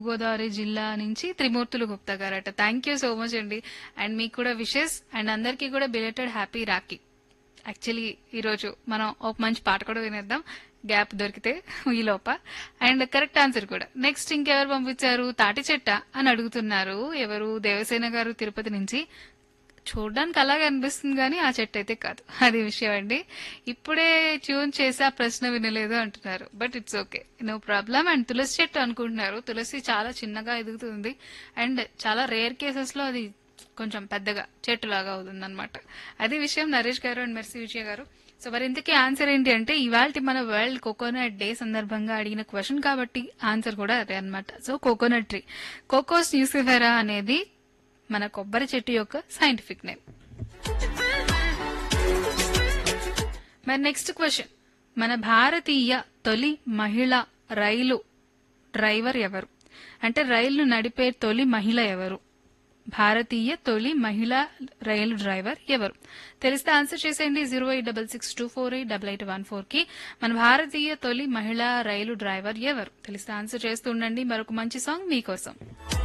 గోదావరి జిల్లా నుంచి త్రిమూర్తులు గుప్తా గారట థ్యాంక్ యూ సో మచ్ అండి అండ్ మీకు కూడా విషెస్ అండ్ అందరికీ కూడా బిలేటెడ్ హ్యాపీ రాఖీ యాక్చువల్లీ ఈరోజు మనం ఒక మంచి పాట కూడా వినేద్దాం గ్యాప్ దొరికితే ఈ లోప అండ్ కరెక్ట్ ఆన్సర్ కూడా నెక్స్ట్ ఇంకెవరు పంపించారు తాటి చెట్ట అని అడుగుతున్నారు ఎవరు దేవసేన గారు తిరుపతి నుంచి చూడడానికి అలాగే అనిపిస్తుంది కానీ ఆ చెట్టు అయితే కాదు అది విషయం అండి ఇప్పుడే ట్యూన్ చేసి ఆ ప్రశ్న వినలేదు అంటున్నారు but it's okay no problem and తులసి చెట్టు అనుకుంటున్నారు తులసి చాలా చిన్నగా ఎదుగుతుంది అండ్ చాలా రేర్ కేసెస్ లో అది కొంచెం పెద్దగా చెట్టు లాగా అవుతుంది అనమాట అది విషయం నరేష్ గారు అండ్ మెర్సీ విజయ గారు సో మరి ఇంతకీ ఆన్సర్ ఏంటి అంటే ఇవాళ మన వరల్డ్ కోకోనట్ డే సందర్భంగా అడిగిన క్వశ్చన్ కాబట్టి ఆన్సర్ కూడా అదే అన్నమాట so coconut tree cocos nucifera అనేది మన కొబ్బరి చెట్టు యొక్క సైంటిఫిక్ నేమ్ మరి నెక్స్ట్ క్వశ్చన్ మన భారతీయ తొలి మహిళ రైలు డ్రైవర్ ఎవరు అంటే రైలు నడిపే తొలి మహిళ ఎవరు భారతీయ తొలి మహిళా రైలు డ్రైవర్ ఎవరు తెలిస్తే ఆన్సర్ చేసేయండి zero eight double six two four eight double eight one four కి మన భారతీయ తొలి మహిళా రైలు డ్రైవర్ ఎవరు తెలిస్తే ఆన్సర్ చేస్తూ ఉండండి మరొక మంచి సాంగ్ మీకోసం